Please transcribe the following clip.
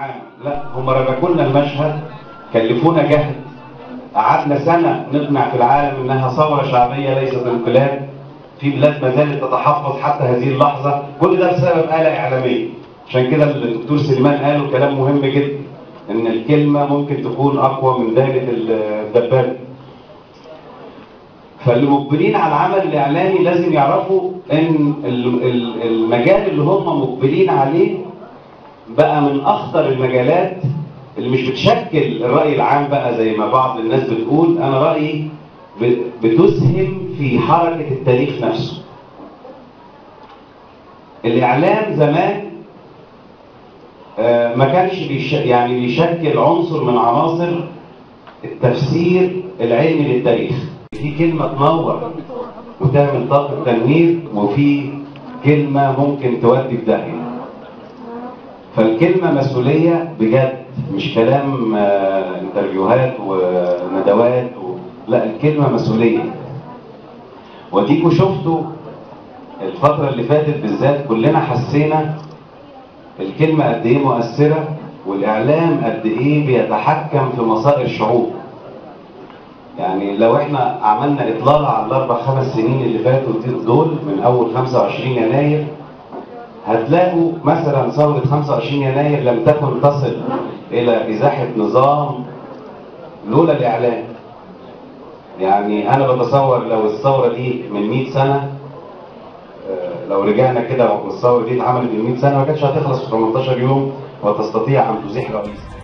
معانا لا هم ربكوا لنا المشهد كلفونا جهد قعدنا سنه نقنع في العالم انها ثوره شعبيه ليست انقلاب في بلاد ما زالت تتحفظ حتى هذه اللحظه كل ده بسبب اله اعلاميه عشان كده الدكتور سليمان قالوا كلام مهم جدا ان الكلمه ممكن تكون اقوى من داله الدبابه فاللي مقبلين على العمل الاعلامي لازم يعرفوا ان ال- ال- المجال اللي هم مقبلين عليه بقى من اخطر المجالات اللي مش بتشكل الراي العام بقى زي ما بعض الناس بتقول انا رايي ب- بتسهم في حركه التاريخ نفسه الاعلام زمان آه، ما كانش بيش يعني بيشكل عنصر من عناصر التفسير العلمي للتاريخ في كلمه تنور وتعمل طاقه تنوير وفي كلمه ممكن تودي في داهيه فالكلمه مسؤوليه بجد مش كلام آه، انترفيوهات وندوات و... لا الكلمه مسؤوليه وديكوا شفتوا الفتره اللي فاتت بالذات كلنا حسينا الكلمه قد ايه مؤثره والاعلام قد ايه بيتحكم في مصائر الشعوب يعني لو احنا عملنا اطلاع على الاربع خمس سنين اللي فاتوا دول من اول 25 يناير هتلاقوا مثلا ثورة 25 يناير لم تكن تصل إلى إزاحة نظام لولا الإعلام. يعني أنا بتصور لو الثورة دي من 100 سنة آه، لو رجعنا كده والثورة دي اتعملت من 100 سنة ما كانتش هتخلص في 18 يوم وتستطيع أن تزيح رئيس.